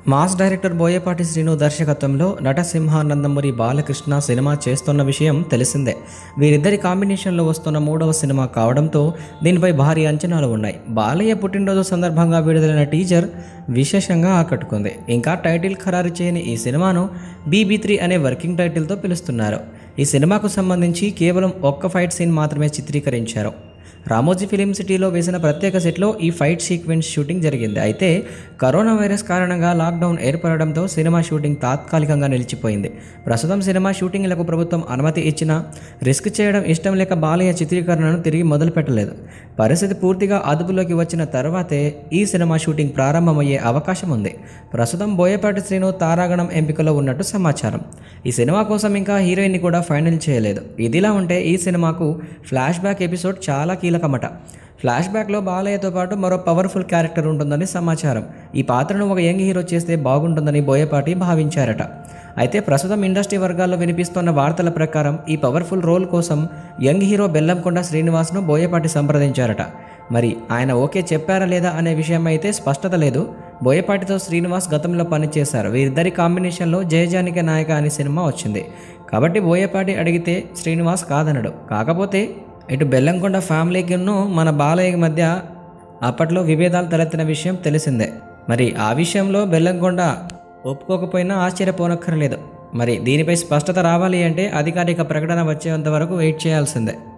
mass director Boyapati Srinu దర్శకత్వంలో నటసింహ Nandamuri Balakrishna cinema చేస్తున్న విషయం తెలిసిందే వీరిద్దరి కాంబినేషన్లో వస్తున్న మూడవ సినిమా కావడంతో దీనిపై భారీ అంచనాలు ఉన్నాయి బాలయ్య పుట్టినరోజు సందర్భంగా విడుదలైన టీజర్ విశేషంగా ఆకట్టుకుంది ఇంకా టైటిల్ ఖరారు చేయని ఈ సినిమాను బీబీ త్రీ అనే వర్కింగ్ టైటిల్తో పిలుస్తున్నారు ఈ సినిమాకు సంబంధించి కేవలం ఒక్క ఫైట్ సీన్ మాత్రమే చిత్రీకరించారు రామోజీ ఫిలిం సిటీలో వేసిన ప్రత్యేక సెట్లో ఈ ఫైట్ సీక్వెన్స్ షూటింగ్ జరిగింది అయితే కరోనా వైరస్ కారణంగా లాక్డౌన్ ఏర్పడడంతో సినిమా షూటింగ్ తాత్కాలికంగా నిలిచిపోయింది ప్రస్తుతం సినిమా షూటింగ్లకు ప్రభుత్వం అనుమతి ఇచ్చినా రిస్క్ చేయడం ఇష్టం లేక బాలయ్య చిత్రీకరణను తిరిగి మొదలుపెట్టలేదు పరిస్థితి పూర్తిగా అదుపులోకి వచ్చిన తర్వాతే ఈ సినిమా షూటింగ్ ప్రారంభమయ్యే అవకాశం ఉంది ప్రస్తుతం బోయపాటి శ్రీను తారాగణం ఎంపికలో ఉన్నట్టు సమాచారం ఈ సినిమా కోసం ఇంకా హీరోయిన్ని కూడా ఫైనల్ చేయలేదు ఇదిలా ఉంటే ఈ సినిమాకు ఫ్లాష్ బ్యాక్ ఎపిసోడ్ చాలా కీలకమట ఫ్లాష్ బ్యాక్లో బాలయ్యతో పాటు మరో పవర్ఫుల్ క్యారెక్టర్ ఉంటుందని సమాచారం ఈ పాత్రను ఒక యంగ్ హీరో చేస్తే బాగుంటుందని బోయపాటి భావించారట అయితే ప్రస్తుతం ఇండస్ట్రీ వర్గాల్లో వినిపిస్తున్న వార్తల ప్రకారం ఈ పవర్ఫుల్ రోల్ కోసం యంగ్ హీరో బెల్లంకొండ శ్రీనివాస్ను బోయపాటి సంప్రదించారట మరి ఆయన ఓకే చెప్పారా లేదా అనే విషయం అయితే స్పష్టత లేదు బోయపాటితో శ్రీనివాస్ గతంలో పనిచేశారు వీరిద్దరి కాంబినేషన్లో జయజానిక నాయక అనే సినిమా వచ్చింది కాబట్టి బోయపాటి అడిగితే శ్రీనివాస్ కాదనడు కాకపోతే ఇటు బెల్లంకొండ ఫ్యామిలీకిను మన బాలయ్య మధ్య అప్పట్లో విభేదాలు తలెత్తిన విషయం తెలిసిందే మరి ఆ విషయంలో బెల్లంకొండ ఒప్పుకోకపోయినా ఆశ్చర్యపోనక్కర్లేదు మరి దీనిపై స్పష్టత రావాలి అంటే అధికారిక ప్రకటన వచ్చేంత వరకు వెయిట్ చేయాల్సిందే